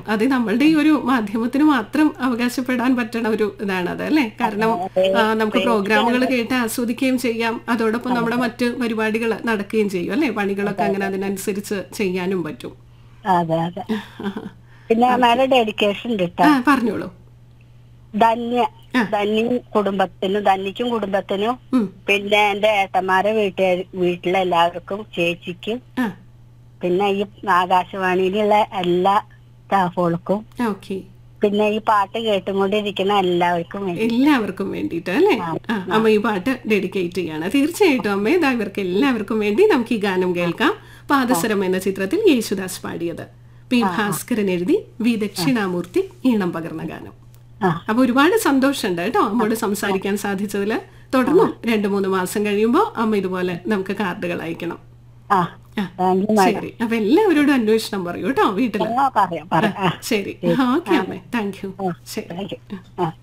അത് നമ്മളുടെ ഈ ഒരു മാധ്യമത്തിന് മാത്രം അവകാശപ്പെടാൻ പറ്റണ ഒരു ഇതാണ് അത് അല്ലേ കാരണം ആ, നമുക്ക് പ്രോഗ്രാമുകൾ കേട്ട് ആസ്വദിക്കുകയും ചെയ്യാം അതോടൊപ്പം നമ്മുടെ മറ്റ് പരിപാടികൾ നടക്കുകയും ചെയ്യും അല്ലേ പണികളൊക്കെ അങ്ങനെ അതിനനുസരിച്ച് ചെയ്യാനും പറ്റും അതെ അതെ പിന്നെ മേലെ ഡെഡിക്കേഷൻ ഉണ്ട് കേട്ടോ ആ പറഞ്ഞോളൂ ധന്യ ധന്യ കുടുംബത്തിനും ധന്യക്കും കുടുംബത്തിനും ഉം. പിന്നെ എന്റെ ഏട്ടന്മാരെ വീട്ടുകാർ വീട്ടിലെല്ലാവർക്കും ചേച്ചിക്കും ആ പിന്നെ ഈ ആകാശവാണിയിലുള്ള എല്ലാ സ്റ്റാഫുകൾക്കും ഓക്കെ പിന്നെ ഈ പാട്ട് കേട്ടുകൊണ്ടിരിക്കുന്ന എല്ലാവർക്കും വേണ്ടി എല്ലാവർക്കും വേണ്ടിയിട്ട് അല്ലേ ആ, അമ്മ ഈ പാട്ട് ഡെഡിക്കേറ്റ് ചെയ്യാണ് തീർച്ചയായിട്ടും അമ്മ ഇതാ ഇവർക്ക് എല്ലാവർക്കും വേണ്ടി നമുക്ക് ഈ ഗാനം കേൾക്കാം പാദസരം എന്ന ചിത്രത്തിൽ യേശുദാസ് പാടിയത് പി ഭാസ്കരൻ എഴുതി വി ദക്ഷിണാമൂർത്തി ഈണം പകർന്ന ഗാനം ആ അപ്പൊ ഒരുപാട് സന്തോഷമുണ്ട് കേട്ടോ അമ്മോട് സംസാരിക്കാൻ സാധിച്ചതിൽ തുടർന്നും രണ്ടു മൂന്ന് മാസം കഴിയുമ്പോൾ അമ്മ ഇതുപോലെ നമുക്ക് കാർഡുകൾ അയക്കണം ആ ആ, താങ്ക് യു ശരി അപ്പൊ എല്ലാവരോടും അന്വേഷണം പറയൂ കേട്ടോ വീട്ടില് ആ പറയാം പറയാം ആ ശരി ഓക്കെ അമ്മേ താങ്ക് യു ശരി താങ്ക് യു ആ